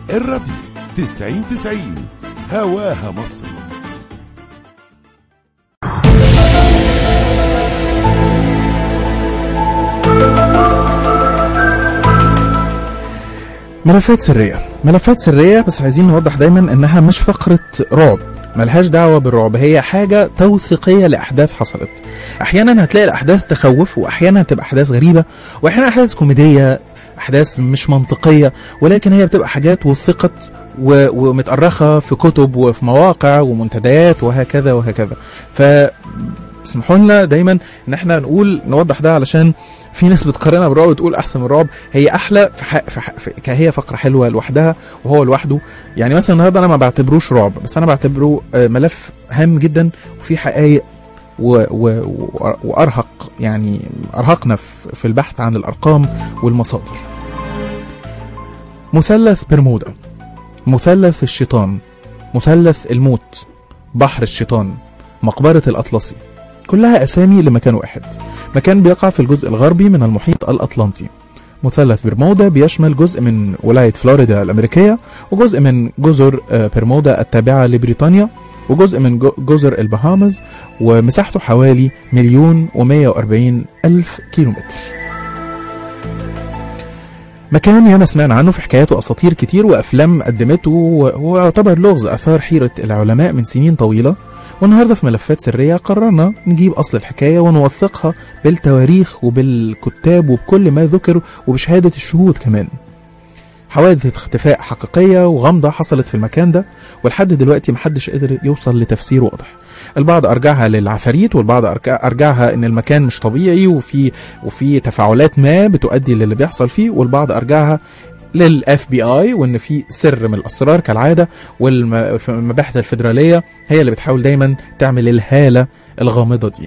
الراديو 90 90 هواها مصر ملفات سرية ملفات سرية بس عايزين نوضح دايما انها مش فقرة رعب ملهاش دعوة بالرعب هي حاجة توثيقية لأحداث حصلت أحيانا هتلاقي الأحداث تخوف وأحيانا هتبقى أحداث غريبة وأحيانا أحداث كوميدية أحداث مش منطقية ولكن هي بتبقى حاجات وثقت و- ومتأرخة في كتب وفي مواقع ومنتديات وهكذا وهكذا ف اسمحوا لنا دايما ان احنا نقول نوضح ده علشان في ناس بتقارنها بالرعب وتقول احسن من الرعب هي احلى في, ح... في, ح... في كهي فقره حلوه لوحدها وهو لوحده يعني مثلا النهارده انا ما بعتبروش رعب بس انا بعتبره آه، ملف هام جدا وفي حقائق و... و... و... وارهق يعني ارهقنا في... في البحث عن الارقام والمصادر مثلث برمودا مثلث الشيطان مثلث الموت بحر الشيطان مقبرة الأطلسي كلها أسامي لمكان واحد مكان بيقع في الجزء الغربي من المحيط الأطلنطي مثلث برمودا بيشمل جزء من ولاية فلوريدا الأمريكية وجزء من جزر آه، برمودا التابعة لبريطانيا وجزء من جو- جزر البهامز ومساحته حوالي مليون ومية وأربعين ألف كيلومتر مكان ياما سمعنا عنه في حكايات واساطير كتير وافلام قدمته وهو يعتبر لغز اثار حيره العلماء من سنين طويله والنهارده في ملفات سريه قررنا نجيب اصل الحكايه ونوثقها بالتواريخ وبالكتاب وبكل ما ذكر وبشهاده الشهود كمان حوادث اختفاء حقيقيه وغامضه حصلت في المكان ده ولحد دلوقتي محدش قدر يوصل لتفسير واضح البعض ارجعها للعفاريت والبعض أرجع- ارجعها ان المكان مش طبيعي وفي وفي تفاعلات ما بتؤدي للي بيحصل فيه والبعض ارجعها للاف بي اي وان في سر من الاسرار كالعاده والمباحث الفيدراليه هي اللي بتحاول دايما تعمل الهاله الغامضه دي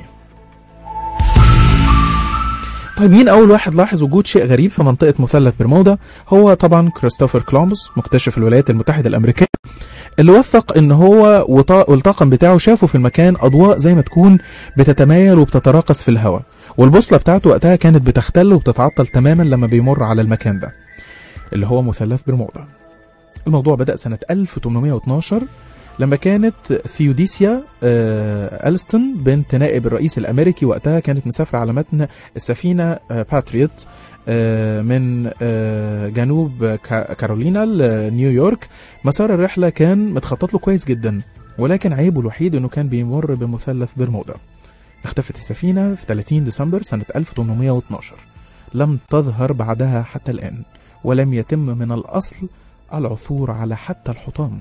طيب مين اول واحد لاحظ وجود شيء غريب في منطقه مثلث برمودا هو طبعا كريستوفر كولومبوس مكتشف الولايات المتحده الامريكيه اللي وثق ان هو وطا- والطاقم بتاعه شافوا في المكان اضواء زي ما تكون بتتمايل وبتتراقص في الهواء والبوصله بتاعته وقتها كانت بتختل وبتتعطل تماما لما بيمر على المكان ده اللي هو مثلث برمودا الموضوع بدأ سنة 1812 لما كانت ثيوديسيا آه، ألستون بنت نائب الرئيس الأمريكي وقتها كانت مسافرة على متن السفينة آه، باتريوت آه، من آه، جنوب كا- كارولينا لنيويورك مسار الرحلة كان متخطط له كويس جدا ولكن عيبه الوحيد انه كان بيمر بمثلث برمودا اختفت السفينة في 30 ديسمبر سنة 1812 لم تظهر بعدها حتى الآن ولم يتم من الأصل العثور على حتى الحطام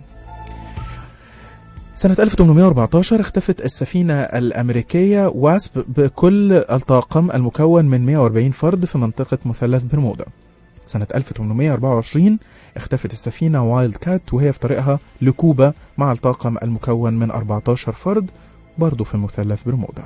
سنة 1814 اختفت السفينة الأمريكية واسب بكل الطاقم المكون من 140 فرد في منطقة مثلث برمودا سنة 1824 اختفت السفينة وايلد كات وهي في طريقها لكوبا مع الطاقم المكون من 14 فرد برضه في مثلث برمودا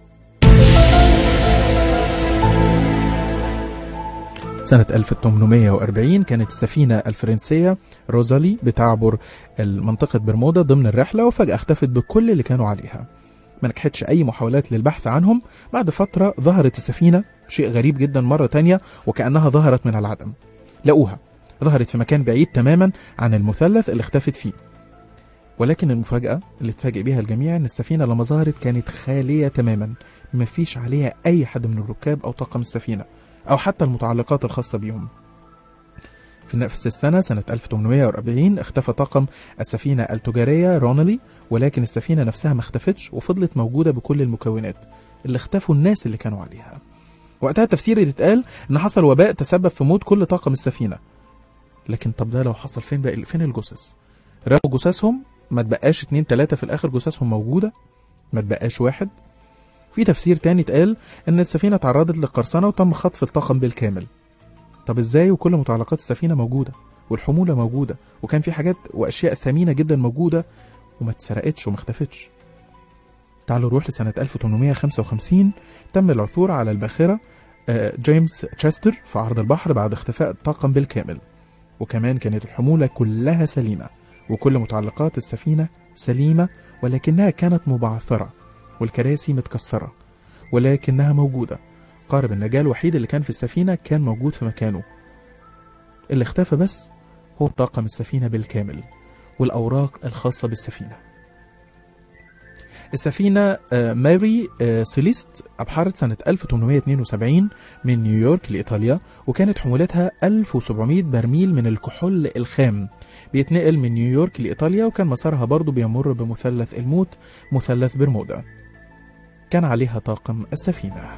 سنة 1840 كانت السفينة الفرنسية روزالي بتعبر منطقة برمودا ضمن الرحلة وفجأة اختفت بكل اللي كانوا عليها ما نجحتش أي محاولات للبحث عنهم بعد فترة ظهرت السفينة شيء غريب جدا مرة تانية وكأنها ظهرت من العدم لقوها ظهرت في مكان بعيد تماما عن المثلث اللي اختفت فيه ولكن المفاجأة اللي اتفاجئ بيها الجميع ان السفينة لما ظهرت كانت خالية تماما مفيش عليها أي حد من الركاب أو طاقم السفينة أو حتى المتعلقات الخاصة بيهم في نفس السنة سنة 1840 اختفى طاقم السفينة التجارية رونالي ولكن السفينة نفسها ما اختفتش وفضلت موجودة بكل المكونات اللي اختفوا الناس اللي كانوا عليها وقتها التفسير اللي اتقال ان حصل وباء تسبب في موت كل طاقم السفينة لكن طب ده لو حصل فين بقى فين الجثث رموا جثثهم ما تبقاش اتنين تلاتة في الاخر جثثهم موجودة ما تبقاش واحد في تفسير تاني اتقال ان السفينة تعرضت للقرصنة وتم خطف الطاقم بالكامل طب ازاي وكل متعلقات السفينة موجودة والحمولة موجودة وكان في حاجات واشياء ثمينة جدا موجودة وما اتسرقتش وما اختفتش تعالوا نروح لسنة 1855 تم العثور على الباخرة آه، جيمس تشستر في عرض البحر بعد اختفاء الطاقم بالكامل وكمان كانت الحمولة كلها سليمة وكل متعلقات السفينة سليمة ولكنها كانت مبعثرة والكراسي متكسرة ولكنها موجودة قارب النجاة الوحيد اللي كان في السفينة كان موجود في مكانه اللي اختفى بس هو طاقم السفينة بالكامل والأوراق الخاصة بالسفينة السفينة آه، ماري آه، سيليست أبحرت سنة 1872 من نيويورك لإيطاليا وكانت حمولتها 1700 برميل من الكحول الخام بيتنقل من نيويورك لإيطاليا وكان مسارها برضه بيمر بمثلث الموت مثلث برمودا كان عليها طاقم السفينة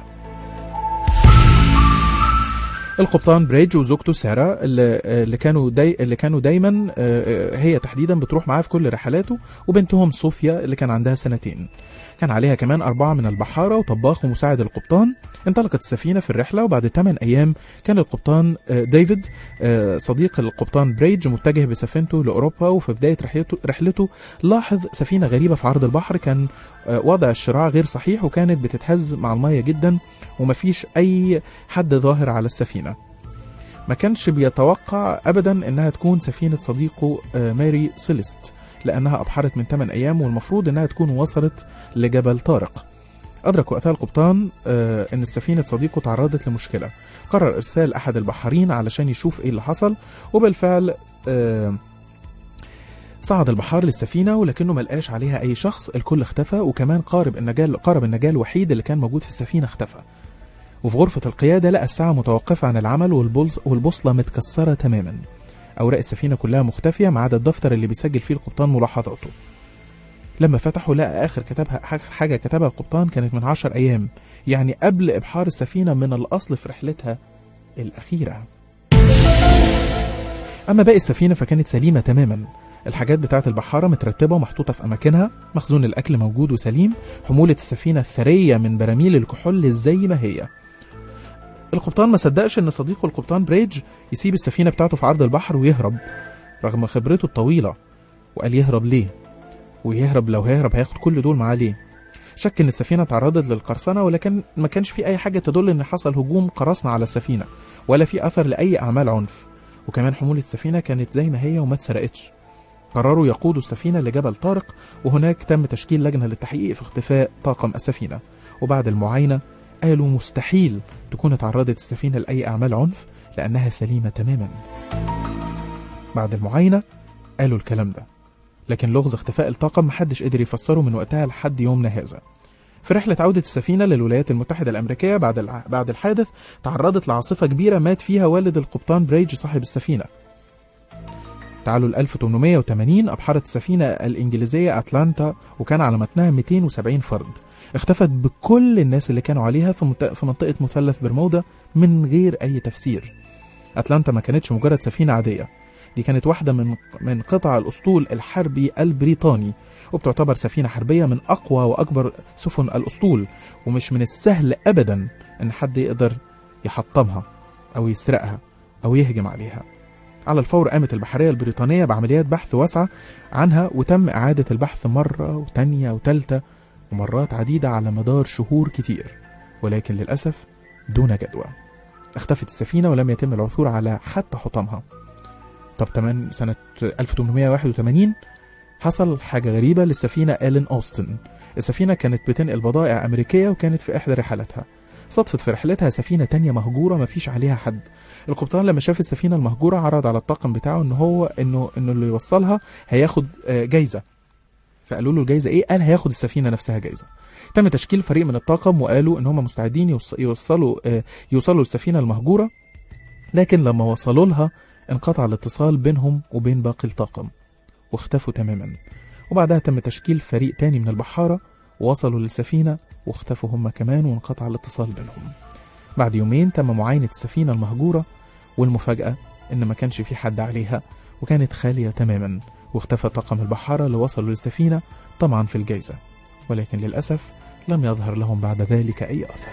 القبطان بريدج وزوجته سارة اللي, اللي كانوا داي اللي كانوا دايما آه، آه، هي تحديدا بتروح معاه في كل رحلاته وبنتهم صوفيا اللي كان عندها سنتين كان عليها كمان أربعة من البحارة وطباخ ومساعد القبطان انطلقت السفينة في الرحلة وبعد 8 أيام كان القبطان آه، ديفيد آه، صديق القبطان بريدج متجه بسفينته لأوروبا وفي بداية رحلته, رحلته لاحظ سفينة غريبة في عرض البحر كان آه، وضع الشراع غير صحيح وكانت بتتهز مع المية جدا ومفيش أي حد ظاهر على السفينة ما كانش بيتوقع أبدا إنها تكون سفينة صديقه آه، ماري سيليست لأنها أبحرت من 8 أيام والمفروض إنها تكون وصلت لجبل طارق أدرك وقتها القبطان آه، إن السفينة صديقه تعرضت لمشكلة قرر إرسال أحد البحارين علشان يشوف إيه اللي حصل وبالفعل آه، صعد البحار للسفينة ولكنه ملقاش عليها أي شخص الكل اختفى وكمان قارب النجاة قارب النجاة الوحيد اللي كان موجود في السفينة اختفى وفي غرفة القيادة لقى الساعة متوقفة عن العمل والبولز والبوصلة متكسرة تماما أوراق السفينة كلها مختفية ما عدا الدفتر اللي بيسجل فيه القبطان ملاحظاته لما فتحوا لقى آخر كتبها آخر حاجة كتبها القبطان كانت من عشر أيام يعني قبل إبحار السفينة من الأصل في رحلتها الأخيرة أما باقي السفينة فكانت سليمة تماما الحاجات بتاعت البحارة مترتبة ومحطوطة في أماكنها مخزون الأكل موجود وسليم حمولة السفينة الثرية من براميل الكحول زي ما هي القبطان ما صدقش ان صديقه القبطان بريدج يسيب السفينة بتاعته في عرض البحر ويهرب رغم خبرته الطويلة وقال يهرب ليه ويهرب لو هيهرب هياخد كل دول معاه ليه شك ان السفينة تعرضت للقرصنة ولكن ما كانش في اي حاجة تدل ان حصل هجوم قراصنة على السفينة ولا في اثر لاي اعمال عنف وكمان حمولة السفينة كانت زي ما هي وما اتسرقتش قرروا يقودوا السفينة لجبل طارق وهناك تم تشكيل لجنة للتحقيق في اختفاء طاقم السفينة وبعد المعاينة قالوا مستحيل تكون اتعرضت السفينة لأي أعمال عنف لأنها سليمة تماما بعد المعاينة قالوا الكلام ده لكن لغز اختفاء الطاقم محدش قدر يفسره من وقتها لحد يومنا هذا في رحلة عودة السفينة للولايات المتحدة الأمريكية بعد الع... بعد الحادث تعرضت لعاصفة كبيرة مات فيها والد القبطان بريدج صاحب السفينة تعالوا ل 1880 أبحرت السفينة الإنجليزية أتلانتا وكان على متنها 270 فرد اختفت بكل الناس اللي كانوا عليها في, مت... في منطقة مثلث برمودا من غير أي تفسير أتلانتا ما كانتش مجرد سفينة عادية دي كانت واحدة من من قطع الأسطول الحربي البريطاني وبتعتبر سفينة حربية من أقوى وأكبر سفن الأسطول ومش من السهل أبدا إن حد يقدر يحطمها أو يسرقها أو يهجم عليها على الفور قامت البحرية البريطانية بعمليات بحث واسعة عنها وتم إعادة البحث مرة وتانية وتالتة ومرات عديدة على مدار شهور كتير ولكن للأسف دون جدوى اختفت السفينة ولم يتم العثور على حتى حطامها طب تمام سنة 1881 حصل حاجة غريبة للسفينة إيلين أوستن السفينة كانت بتنقل بضائع أمريكية وكانت في إحدى رحلاتها صدفت في رحلتها سفينة تانية مهجورة مفيش عليها حد القبطان لما شاف السفينة المهجورة عرض على الطاقم بتاعه ان هو انه انه اللي يوصلها هياخد آه، جايزة فقالوا له الجايزة ايه قال هياخد السفينة نفسها جايزة تم تشكيل فريق من الطاقم وقالوا ان هم مستعدين يوص- يوصلوا آه، يوصلوا السفينة المهجورة لكن لما وصلوا لها انقطع الاتصال بينهم وبين باقي الطاقم واختفوا تماما وبعدها تم تشكيل فريق تاني من البحارة ووصلوا للسفينة واختفوا هم كمان وانقطع الاتصال بينهم بعد يومين تم معاينة السفينة المهجورة والمفاجأة إن ما كانش في حد عليها وكانت خالية تماما واختفى طاقم البحارة اللي وصلوا للسفينة طمعا في الجائزة ولكن للأسف لم يظهر لهم بعد ذلك أي أثر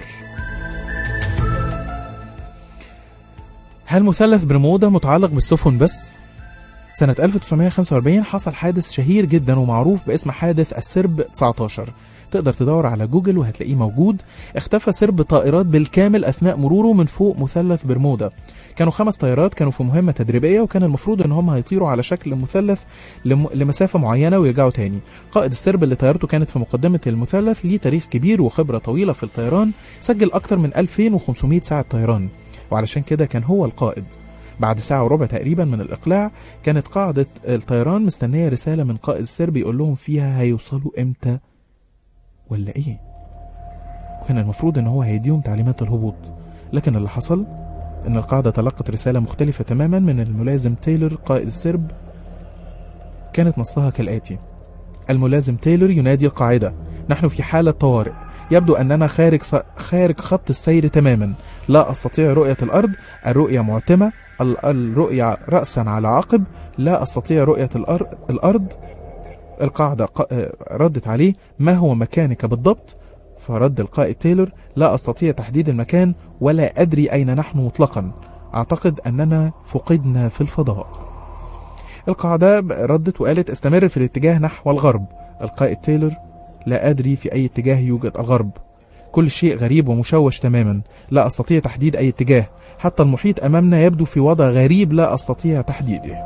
هل مثلث برمودا متعلق بالسفن بس؟ سنة 1945 حصل حادث شهير جدا ومعروف باسم حادث السرب 19 تقدر تدور على جوجل وهتلاقيه موجود اختفى سرب طائرات بالكامل أثناء مروره من فوق مثلث برمودا كانوا خمس طيارات كانوا في مهمة تدريبية وكان المفروض ان هم هيطيروا على شكل مثلث لم... لمسافة معينة ويرجعوا تاني قائد السرب اللي طيارته كانت في مقدمة المثلث ليه تاريخ كبير وخبرة طويلة في الطيران سجل أكتر من 2500 ساعة طيران وعلشان كده كان هو القائد بعد ساعة وربع تقريبا من الإقلاع كانت قاعدة الطيران مستنية رسالة من قائد السرب يقول لهم فيها هيوصلوا إمتى ولا إيه وكان المفروض إن هو هيديهم تعليمات الهبوط لكن اللي حصل إن القاعدة تلقت رسالة مختلفة تماما من الملازم تايلور قائد السرب كانت نصها كالآتي الملازم تايلور ينادي القاعدة نحن في حالة طوارئ يبدو أننا خارج ص... خارج خط السير تماما لا أستطيع رؤية الأرض الرؤية معتمة ال- الرؤية رأسا على عقب لا أستطيع رؤية الأرض, الأرض. القاعدة ق... آه، ردت عليه ما هو مكانك بالضبط فرد القائد تايلور لا أستطيع تحديد المكان ولا أدري أين نحن مطلقا أعتقد أننا فقدنا في الفضاء القاعدة ردت وقالت استمر في الاتجاه نحو الغرب القائد تايلور لا أدري في أي اتجاه يوجد الغرب كل شيء غريب ومشوش تماما لا أستطيع تحديد أي اتجاه حتى المحيط أمامنا يبدو في وضع غريب لا أستطيع تحديده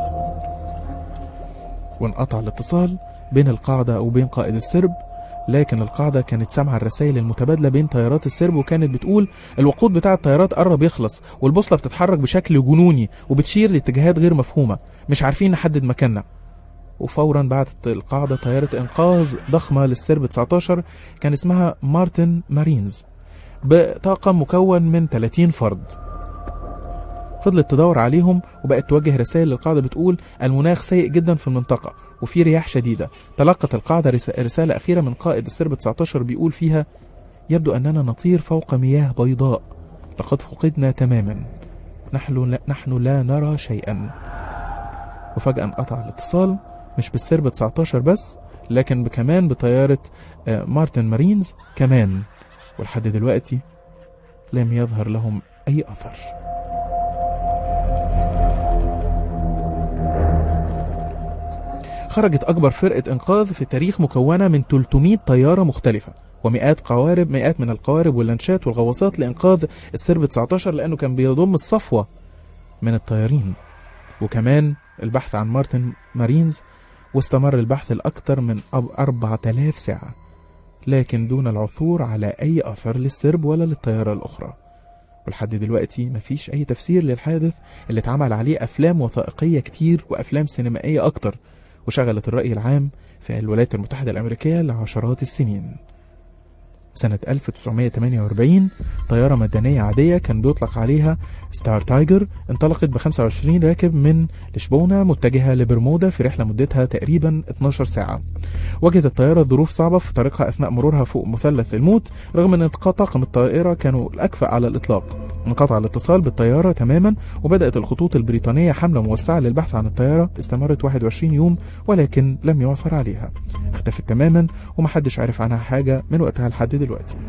وانقطع الاتصال بين القاعدة وبين قائد السرب لكن القاعدة كانت سامعة الرسائل المتبادلة بين طيارات السرب وكانت بتقول الوقود بتاع الطيارات قرب يخلص والبوصلة بتتحرك بشكل جنوني وبتشير لاتجاهات غير مفهومة مش عارفين نحدد مكاننا وفورا بعتت القاعدة طيارة إنقاذ ضخمة للسرب 19 كان اسمها مارتن مارينز بطاقم مكون من 30 فرد فضلت تدور عليهم وبقت توجه رسائل للقاعدة بتقول المناخ سيء جدا في المنطقة وفي رياح شديدة تلقت القاعدة رس- رسالة أخيرة من قائد السرب 19 بيقول فيها يبدو أننا نطير فوق مياه بيضاء لقد فقدنا تماما نحن لا, نحن لا نرى شيئا وفجأة انقطع الاتصال مش بالسرب 19 بس لكن كمان بطيارة آه، مارتن مارينز كمان ولحد دلوقتي لم يظهر لهم أي أثر خرجت أكبر فرقة إنقاذ في التاريخ مكونة من 300 طيارة مختلفة ومئات قوارب مئات من القوارب واللانشات والغواصات لإنقاذ السرب 19 لأنه كان بيضم الصفوة من الطيارين وكمان البحث عن مارتن مارينز واستمر البحث لأكثر من أب- 4000 ساعة لكن دون العثور على أي أثر للسرب ولا للطيارة الأخرى ولحد دلوقتي مفيش أي تفسير للحادث اللي اتعمل عليه أفلام وثائقية كتير وأفلام سينمائية أكتر وشغلت الرأي العام في الولايات المتحدة الأمريكية لعشرات السنين سنة 1948 طيارة مدنية عادية كان بيطلق عليها ستار تايجر انطلقت ب 25 راكب من لشبونة متجهة لبرمودا في رحلة مدتها تقريبا 12 ساعة واجهت الطيارة ظروف صعبة في طريقها أثناء مرورها فوق مثلث الموت رغم أن طاقم الطائرة كانوا الأكفأ على الإطلاق انقطع الاتصال بالطيارة تماما وبدأت الخطوط البريطانية حملة موسعة للبحث عن الطيارة استمرت 21 يوم ولكن لم يعثر عليها اختفت تماما ومحدش عرف عنها حاجة من وقتها لحد دلوقتي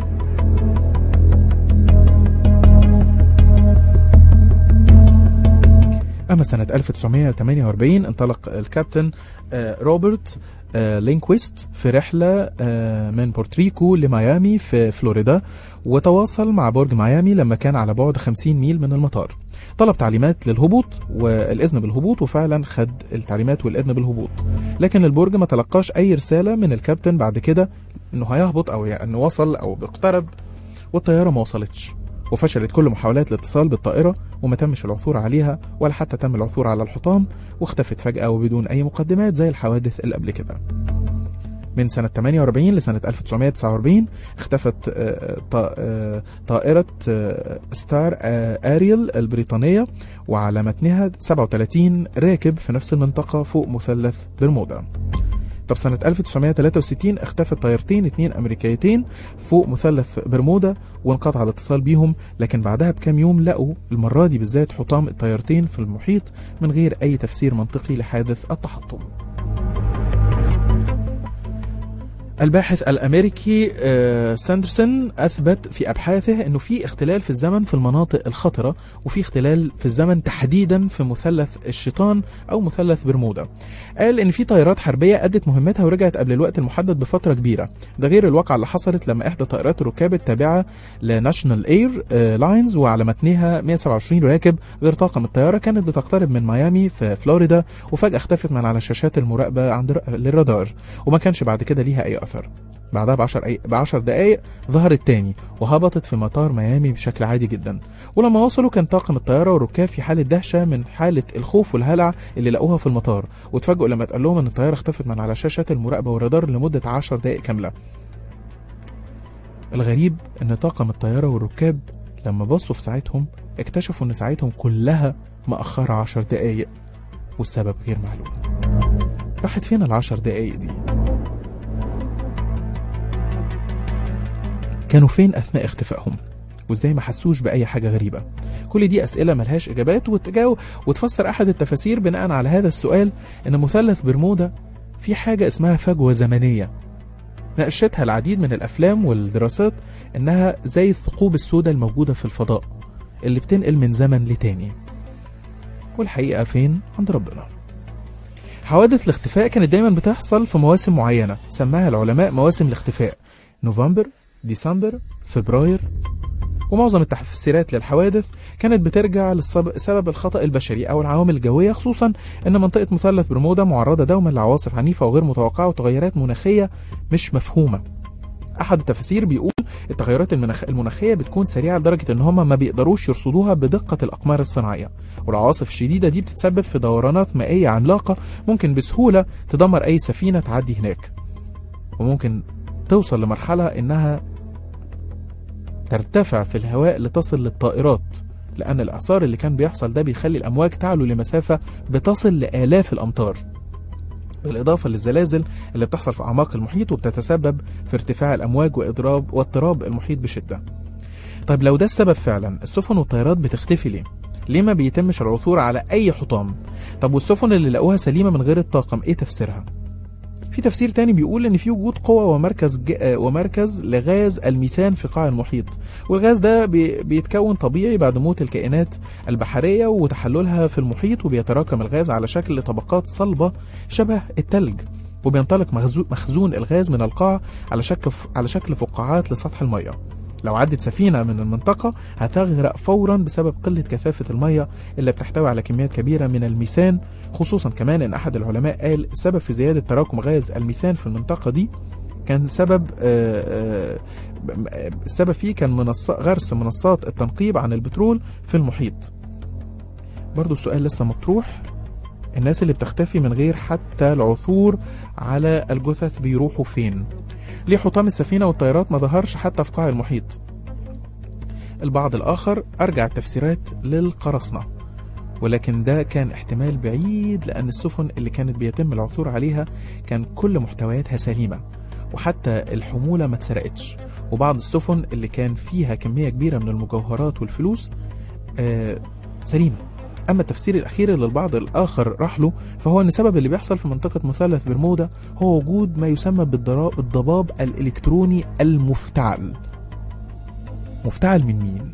أما سنة 1948 انطلق الكابتن آه، روبرت آه، لينكويست في رحلة آه، من بورتريكو لميامي في فلوريدا وتواصل مع برج ميامي لما كان على بعد 50 ميل من المطار طلب تعليمات للهبوط والإذن بالهبوط وفعلا خد التعليمات والإذن بالهبوط لكن البرج ما تلقاش أي رسالة من الكابتن بعد كده إنه هيهبط أو يعني إنه وصل أو بيقترب والطيارة ما وصلتش وفشلت كل محاولات الاتصال بالطائرة وما تمش العثور عليها ولا حتى تم العثور على الحطام واختفت فجأة وبدون أي مقدمات زي الحوادث اللي قبل كده من سنة 48 لسنة 1949 اختفت آه، طا- آه، طائرة آه، ستار آه، أريل البريطانية وعلى متنها 37 راكب في نفس المنطقة فوق مثلث برمودا طب سنة 1963 اختفت طيارتين اتنين أمريكيتين فوق مثلث برمودا وانقطع الاتصال بيهم لكن بعدها بكام يوم لقوا المرة دي بالذات حطام الطيارتين في المحيط من غير أي تفسير منطقي لحادث التحطم الباحث الامريكي آه، ساندرسون اثبت في ابحاثه انه في اختلال في الزمن في المناطق الخطره وفي اختلال في الزمن تحديدا في مثلث الشيطان او مثلث برمودا قال ان في طائرات حربيه ادت مهمتها ورجعت قبل الوقت المحدد بفتره كبيره ده غير الواقعه اللي حصلت لما احدى طائرات الركاب التابعه لناشونال اير لاينز وعلى متنها 127 راكب غير طاقم الطياره كانت بتقترب من ميامي في فلوريدا وفجاه اختفت من على شاشات المراقبه عند ر- للرادار وما كانش بعد كده ليها اي اثر أثر بعدها بعشر, أي... بعشر دقايق ظهر التاني وهبطت في مطار ميامي بشكل عادي جدا ولما وصلوا كان طاقم الطيارة والركاب في حالة دهشة من حالة الخوف والهلع اللي لقوها في المطار واتفاجئوا لما اتقال لهم ان الطيارة اختفت من على شاشات المراقبة والرادار لمدة عشر دقايق كاملة الغريب ان طاقم الطيارة والركاب لما بصوا في ساعتهم اكتشفوا ان ساعتهم كلها مأخرة عشر دقايق والسبب غير معلوم راحت فين العشر دقايق دي كانوا فين أثناء اختفائهم وازاي ما حسوش بأي حاجة غريبة كل دي أسئلة ملهاش إجابات وتجاوب وتفسر أحد التفاسير بناء على هذا السؤال إن مثلث برمودا في حاجة اسمها فجوة زمنية ناقشتها العديد من الأفلام والدراسات إنها زي الثقوب السوداء الموجودة في الفضاء اللي بتنقل من زمن لتاني والحقيقة فين عند ربنا حوادث الاختفاء كانت دايما بتحصل في مواسم معينة سماها العلماء مواسم الاختفاء نوفمبر ديسمبر فبراير ومعظم التفسيرات للحوادث كانت بترجع لسبب الخطأ البشري أو العوامل الجوية خصوصا أن منطقة مثلث برمودا معرضة دوما لعواصف عنيفة وغير متوقعة وتغيرات مناخية مش مفهومة أحد التفاسير بيقول التغيرات المناخ المناخية بتكون سريعة لدرجة إن هم ما بيقدروش يرصدوها بدقة الأقمار الصناعية والعواصف الشديدة دي بتتسبب في دورانات مائية عملاقة ممكن بسهولة تدمر أي سفينة تعدي هناك وممكن توصل لمرحلة إنها ترتفع في الهواء لتصل للطائرات لأن الإعصار اللي كان بيحصل ده بيخلي الأمواج تعلو لمسافة بتصل لآلاف الأمتار بالإضافة للزلازل اللي بتحصل في أعماق المحيط وبتتسبب في ارتفاع الأمواج وإضراب واضطراب المحيط بشدة طيب لو ده السبب فعلا السفن والطيارات بتختفي ليه؟ ليه ما بيتمش العثور على أي حطام؟ طب والسفن اللي لقوها سليمة من غير الطاقم إيه تفسيرها؟ في تفسير تاني بيقول ان في وجود قوة ومركز ج... ومركز لغاز الميثان في قاع المحيط والغاز ده بي... بيتكون طبيعي بعد موت الكائنات البحرية وتحللها في المحيط وبيتراكم الغاز على شكل طبقات صلبة شبه التلج وبينطلق مخزو... مخزون الغاز من القاع على شكل على شكل فقاعات لسطح المية لو عدت سفينة من المنطقة هتغرق فورا بسبب قلة كثافة المية اللي بتحتوي على كميات كبيرة من الميثان خصوصا كمان ان احد العلماء قال السبب في زيادة تراكم غاز الميثان في المنطقة دي كان سبب آآ آآ السبب فيه كان منص غرس منصات التنقيب عن البترول في المحيط برضو السؤال لسه مطروح الناس اللي بتختفي من غير حتى العثور على الجثث بيروحوا فين ليه حطام السفينة والطيارات ما ظهرش حتى في قاع المحيط البعض الآخر أرجع التفسيرات للقرصنة ولكن ده كان احتمال بعيد لأن السفن اللي كانت بيتم العثور عليها كان كل محتوياتها سليمة وحتى الحمولة ما اتسرقتش وبعض السفن اللي كان فيها كمية كبيرة من المجوهرات والفلوس آه سليمة أما التفسير الأخير اللي البعض الآخر راح له فهو أن سبب اللي بيحصل في منطقة مثلث برمودا هو وجود ما يسمى بالضباب الإلكتروني المفتعل مفتعل من مين؟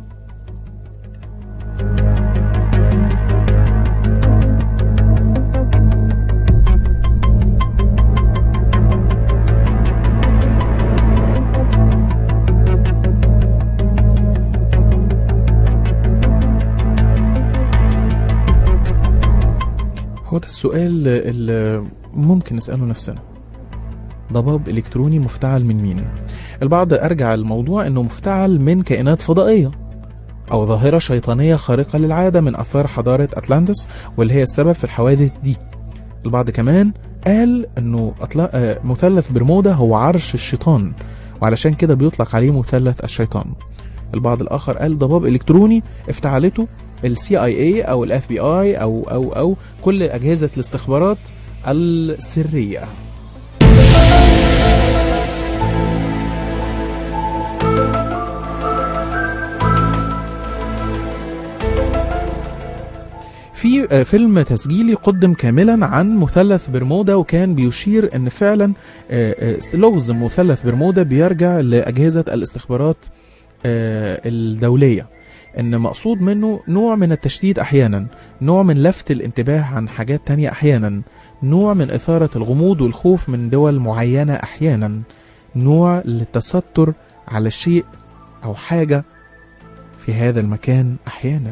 هو ده السؤال اللي ممكن نسأله نفسنا ضباب إلكتروني مفتعل من مين؟ البعض أرجع الموضوع أنه مفتعل من كائنات فضائية أو ظاهرة شيطانية خارقة للعادة من أثار حضارة أتلانتس واللي هي السبب في الحوادث دي البعض كمان قال أنه أطلا... مثلث برمودا هو عرش الشيطان وعلشان كده بيطلق عليه مثلث الشيطان البعض الآخر قال ضباب إلكتروني افتعلته السي اي اي او الاف بي اي او او او كل اجهزه الاستخبارات السريه في فيلم تسجيلي قدم كاملا عن مثلث برمودا وكان بيشير ان فعلا لغز مثلث برمودا بيرجع لاجهزه الاستخبارات الدوليه ان مقصود منه نوع من التشتيت احيانا نوع من لفت الانتباه عن حاجات تانية احيانا نوع من اثارة الغموض والخوف من دول معينة احيانا نوع للتستر على شيء او حاجة في هذا المكان احيانا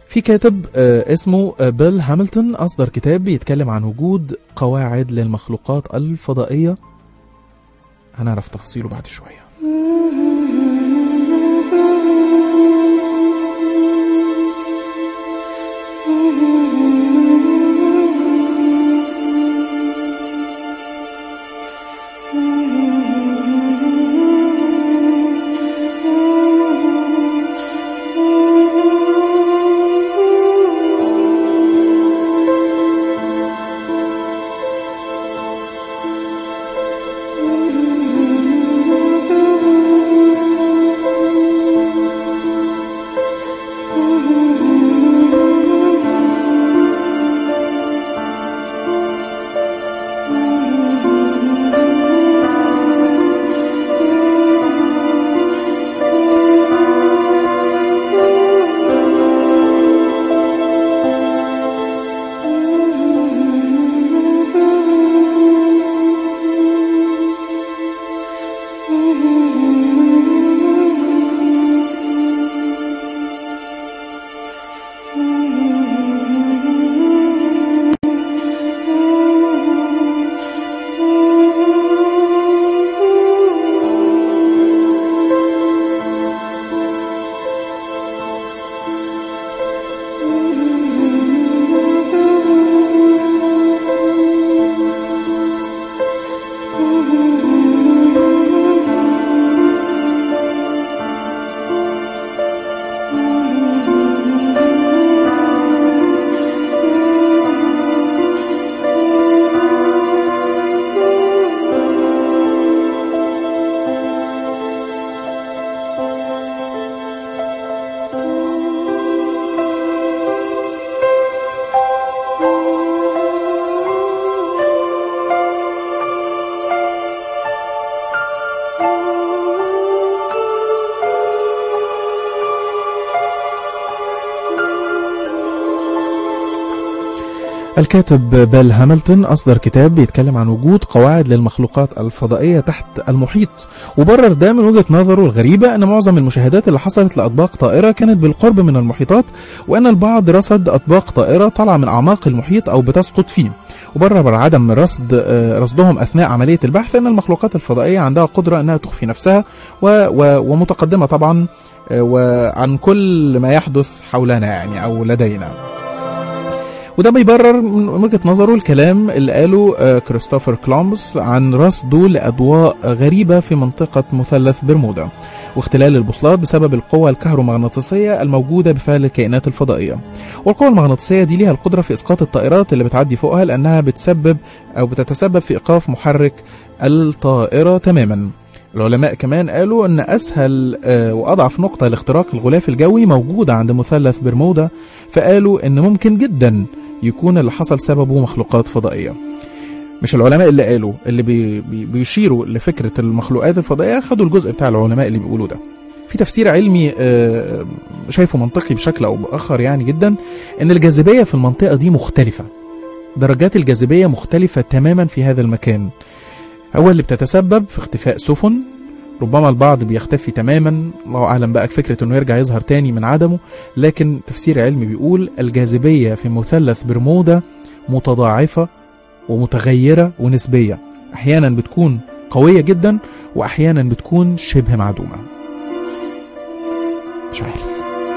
في كاتب آه، اسمه آه، بيل هامilton أصدر كتاب بيتكلم عن وجود قواعد للمخلوقات الفضائية هنعرف تفاصيله بعد شوية الكاتب بيل هامilton أصدر كتاب بيتكلم عن وجود قواعد للمخلوقات الفضائية تحت المحيط وبرر ده من وجهة نظره الغريبة أن معظم المشاهدات اللي حصلت لأطباق طائرة كانت بالقرب من المحيطات وأن البعض رصد أطباق طائرة طالعة من أعماق المحيط أو بتسقط فيه وبرر عدم رصد آه، رصدهم أثناء عملية البحث أن المخلوقات الفضائية عندها قدرة أنها تخفي نفسها و و ومتقدمة طبعا آه، وعن كل ما يحدث حولنا يعني أو لدينا وده بيبرر من وجهة نظره الكلام اللي قاله آه، كريستوفر كولومبوس عن رصده لأضواء غريبة في منطقة مثلث برمودا واختلال البوصلات بسبب القوة الكهرومغناطيسية الموجودة بفعل الكائنات الفضائية والقوة المغناطيسية دي ليها القدرة في إسقاط الطائرات اللي بتعدي فوقها لأنها بتسبب أو بتتسبب في إيقاف محرك الطائرة تماما العلماء كمان قالوا ان اسهل آه، واضعف نقطة لاختراق الغلاف الجوي موجودة عند مثلث برمودا فقالوا ان ممكن جدا يكون اللي حصل سببه مخلوقات فضائية مش العلماء اللي قالوا اللي بي بي بيشيروا لفكرة المخلوقات الفضائية خدوا الجزء بتاع العلماء اللي بيقولوا ده في تفسير علمي آه، شايفه منطقي بشكل او باخر يعني جدا ان الجاذبية في المنطقة دي مختلفة درجات الجاذبية مختلفة تماما في هذا المكان هو اللي بتتسبب في اختفاء سفن ربما البعض بيختفي تماما الله اعلم بقى فكره انه يرجع يظهر تاني من عدمه لكن تفسير علمي بيقول الجاذبيه في مثلث برمودا متضاعفه ومتغيره ونسبيه احيانا بتكون قويه جدا واحيانا بتكون شبه معدومه مش عارف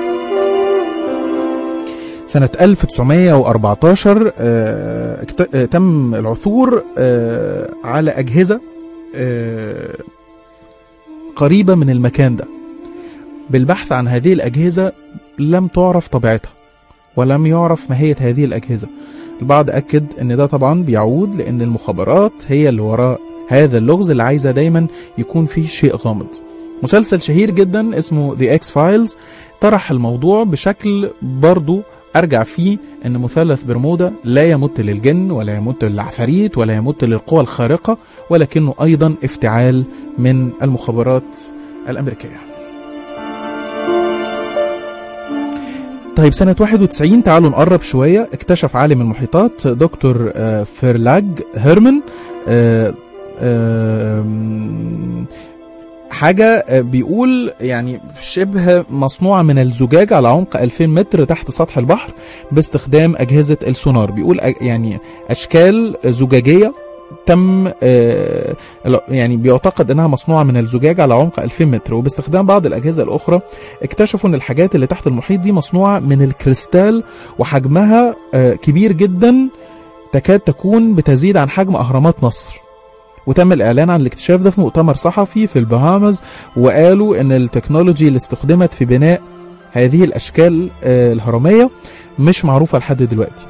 سنة 1914 آه، اكت- آه، تم العثور آه، على أجهزة آه، قريبة من المكان ده بالبحث عن هذه الأجهزة لم تعرف طبيعتها ولم يعرف ماهية هذه الأجهزة البعض أكد أن ده طبعا بيعود لأن المخابرات هي اللي وراء هذا اللغز اللي عايزة دايما يكون فيه شيء غامض مسلسل شهير جدا اسمه The X Files طرح الموضوع بشكل برضو أرجع فيه أن مثلث برمودا لا يمت للجن ولا يمت للعفاريت ولا يمت للقوى الخارقة ولكنه أيضا افتعال من المخابرات الأمريكية طيب سنة 91 تعالوا نقرب شوية اكتشف عالم المحيطات دكتور آه، فيرلاج هيرمان آه، آم، حاجة آه، بيقول يعني شبه مصنوعة من الزجاج على عمق 2000 متر تحت سطح البحر باستخدام أجهزة السونار بيقول أ- يعني أشكال زجاجية تم آه، لا، يعني بيعتقد انها مصنوعه من الزجاج على عمق 2000 متر وباستخدام بعض الاجهزه الاخرى اكتشفوا ان الحاجات اللي تحت المحيط دي مصنوعه من الكريستال وحجمها آه، كبير جدا تكاد تكون بتزيد عن حجم اهرامات مصر وتم الاعلان عن الاكتشاف ده في مؤتمر صحفي في البهامز وقالوا ان التكنولوجي اللي استخدمت في بناء هذه الاشكال آه، الهرميه مش معروفه لحد دلوقتي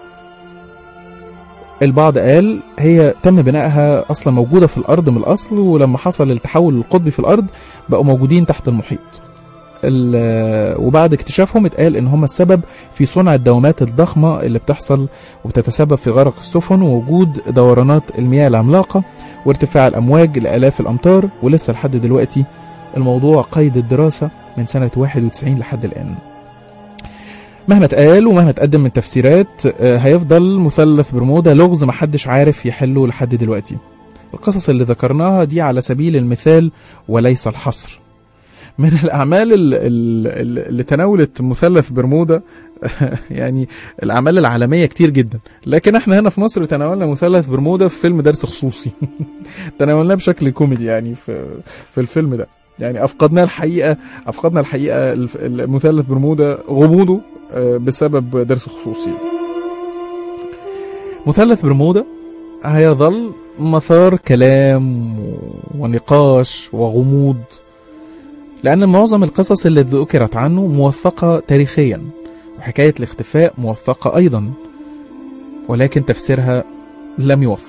البعض قال هي تم بنائها اصلا موجوده في الارض من الاصل ولما حصل التحول القطبي في الارض بقوا موجودين تحت المحيط ال- وبعد اكتشافهم اتقال ان هم السبب في صنع الدوامات الضخمه اللي بتحصل وبتتسبب في غرق السفن ووجود دورانات المياه العملاقه وارتفاع الامواج لالاف الامتار ولسه لحد دلوقتي الموضوع قيد الدراسه من سنه 91 لحد الان مهما اتقال ومهما اتقدم من تفسيرات آه، هيفضل مثلث برمودا لغز محدش عارف يحله لحد دلوقتي القصص اللي ذكرناها دي على سبيل المثال وليس الحصر من الأعمال ال- ال- ال- اللي تناولت مثلث برمودا يعني الأعمال العالمية كتير جدا لكن احنا هنا في مصر تناولنا مثلث برمودا في فيلم درس خصوصي تناولناه بشكل كوميدي يعني في, في الفيلم ده يعني أفقدنا الحقيقة أفقدنا الحقيقة الف- المثلث برمودا غموضه آه، بسبب درس خصوصي مثلث برمودا هيظل مثار كلام ونقاش وغموض لأن معظم القصص اللي ذكرت عنه موثقة تاريخيا وحكاية الاختفاء موثقة أيضا ولكن تفسيرها لم يوفق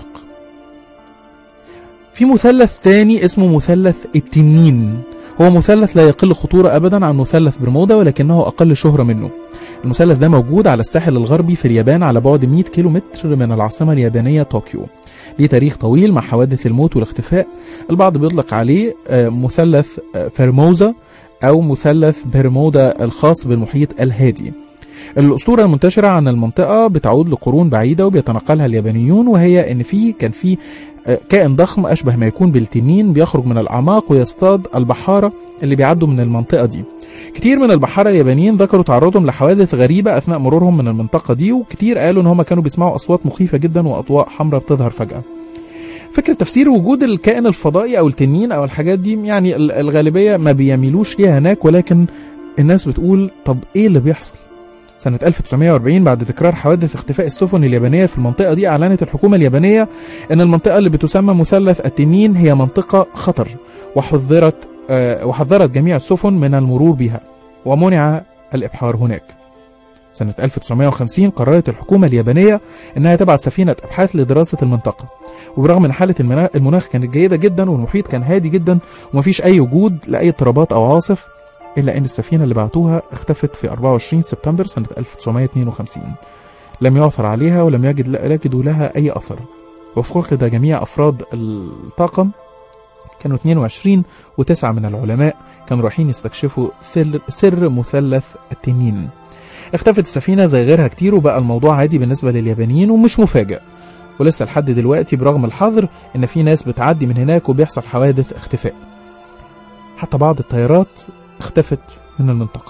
في مثلث تاني اسمه مثلث التنين هو مثلث لا يقل خطورة أبدا عن مثلث برمودا ولكنه أقل شهرة منه المثلث ده موجود على الساحل الغربي في اليابان على بعد 100 كيلو متر من العاصمة اليابانية طوكيو ليه تاريخ طويل مع حوادث الموت والاختفاء البعض بيطلق عليه آه، مثلث آه، فرموزا أو مثلث برمودا الخاص بالمحيط الهادي الأسطورة المنتشرة عن المنطقة بتعود لقرون بعيدة وبيتنقلها اليابانيون وهي إن في كان في آه، كائن ضخم أشبه ما يكون بالتنين بيخرج من الأعماق ويصطاد البحارة اللي بيعدوا من المنطقة دي كتير من البحارة اليابانيين ذكروا تعرضهم لحوادث غريبة أثناء مرورهم من المنطقة دي وكتير قالوا إن هم كانوا بيسمعوا أصوات مخيفة جدا وأضواء حمراء بتظهر فجأة فكرة تفسير وجود الكائن الفضائي أو التنين أو الحاجات دي يعني ال- الغالبية ما بيميلوش ليها هناك ولكن الناس بتقول طب إيه اللي بيحصل؟ سنة 1940 بعد تكرار حوادث اختفاء السفن اليابانية في المنطقة دي أعلنت الحكومة اليابانية أن المنطقة اللي بتسمى مثلث التنين هي منطقة خطر وحذرت آه، وحذرت جميع السفن من المرور بها ومنع الإبحار هناك سنة 1950 قررت الحكومة اليابانية أنها تبعت سفينة أبحاث لدراسة المنطقة وبرغم أن حالة المنا- المناخ كانت جيدة جدا والمحيط كان هادي جدا ومفيش أي وجود لأي اضطرابات أو عاصف إلا أن السفينة اللي بعتوها اختفت في 24 سبتمبر سنة 1952 لم يعثر عليها ولم يجد يجدوا لها أي أثر وفقد جميع أفراد الطاقم كانوا 22 وتسعة من العلماء كانوا رايحين يستكشفوا سر, سر مثلث التنين اختفت السفينة زي غيرها كتير وبقى الموضوع عادي بالنسبة لليابانيين ومش مفاجئ ولسه لحد دلوقتي برغم الحظر ان في ناس بتعدي من هناك وبيحصل حوادث اختفاء حتى بعض الطيارات اختفت من المنطقة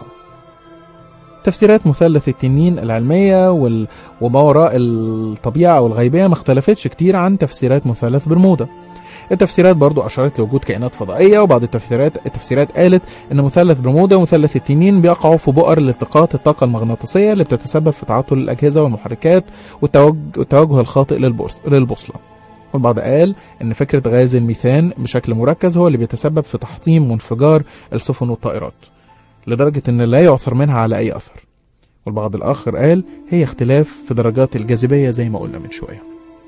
تفسيرات مثلث التنين العلمية وال... وما وراء الطبيعة أو الغيبية ما اختلفتش كتير عن تفسيرات مثلث برمودا التفسيرات برضو أشارت لوجود كائنات فضائية وبعض التفسيرات التفسيرات قالت إن مثلث برمودا ومثلث التنين بيقعوا في بؤر لالتقاط الطاقة المغناطيسية اللي بتتسبب في تعطل الأجهزة والمحركات والتوجه, والتوجه الخاطئ للبوص- للبوصلة والبعض قال إن فكرة غاز الميثان بشكل مركز هو اللي بيتسبب في تحطيم وانفجار السفن والطائرات لدرجة إن لا يعثر منها على أي أثر والبعض الآخر قال هي اختلاف في درجات الجاذبية زي ما قلنا من شوية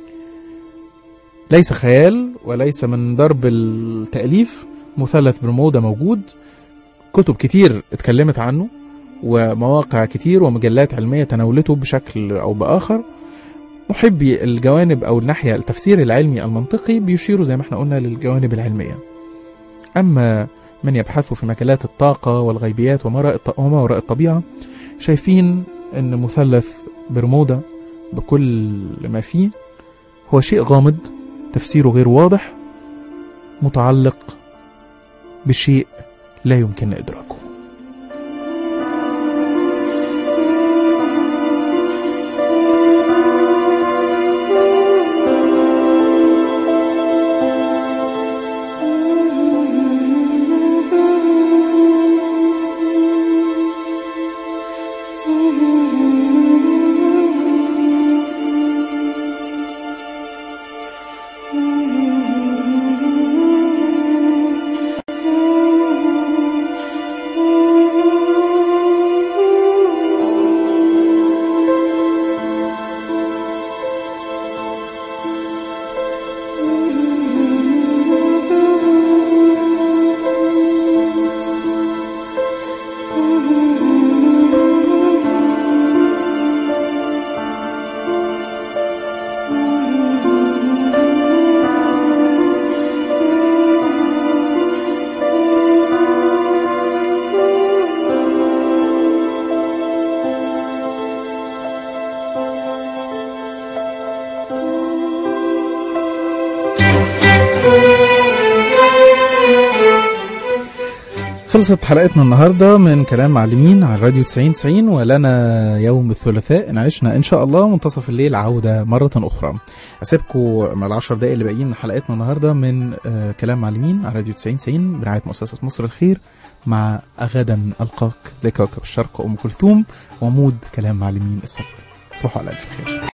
ليس خيال وليس من ضرب التأليف مثلث برمودا موجود كتب كتير اتكلمت عنه ومواقع كتير ومجلات علمية تناولته بشكل أو بآخر محبي الجوانب أو الناحية التفسير العلمي المنطقي بيشيروا زي ما احنا قلنا للجوانب العلمية أما من يبحثوا في مجالات الطاقة والغيبيات وما وراء الط- وما وراء الطبيعة شايفين أن مثلث برمودا بكل ما فيه هو شيء غامض تفسيره غير واضح متعلق بشيء لا يمكن إدراكه خلصت حلقتنا النهارده من كلام معلمين على راديو 90 90 ولنا يوم الثلاثاء نعيشنا ان شاء الله منتصف الليل عوده مره اخرى. اسيبكم مع العشر دقائق اللي باقيين من حلقتنا النهارده من آه، كلام معلمين على راديو 90 90 برعايه مؤسسه مصر الخير مع غدا القاك لكوكب الشرق ام كلثوم ومود كلام معلمين السبت. تصبحوا على الف خير.